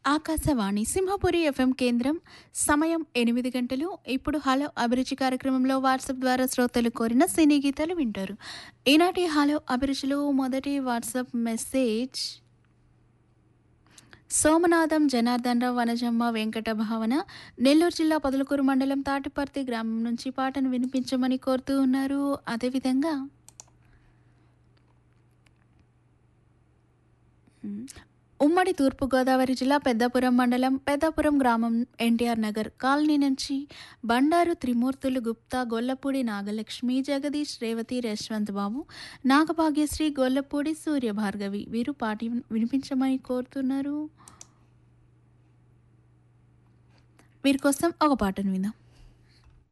Akashvani Simhapuri FM కేంద్రం సమయం ఎనిమిది గంటలు ఇప్పుడు హలో అభిరుచి కార్యక్రమంలో వాట్సాప్ ద్వారా శ్రోతలు కోరిన సినీ గీతాలు వింటారు ఈనాటి హలో అభిరుచిలో మొదటి వాట్సాప్ మెసేజ్ సోమనాథం జనార్దన్ రావు వనజమ్మ వెంకట భావన నెల్లూరు జిల్లా పొదలకూరు మండలం తాటిపర్తి గ్రామం నుంచి పాటను వినిపించమని కోరుతూ ఉన్నారు అదేవిధంగా ఉమ్మడి తూర్పుగోదావరి జిల్లా పెద్దపురం మండలం పెద్దపురం గ్రామం ఎన్టీఆర్ నగర్ కాలనీ నుంచి బండారు త్రిమూర్తులు గుప్తా గొల్లపూడి నాగలక్ష్మి జగదీష్ రేవతి యశ్వంత్ బాబు నాగభాగ్యశ్రీ గొల్లపూడి సూర్య భార్గవి వీరు పాటి వినిపించమని కోరుతున్నారు వీరి కోసం ఒక పాటను విందాం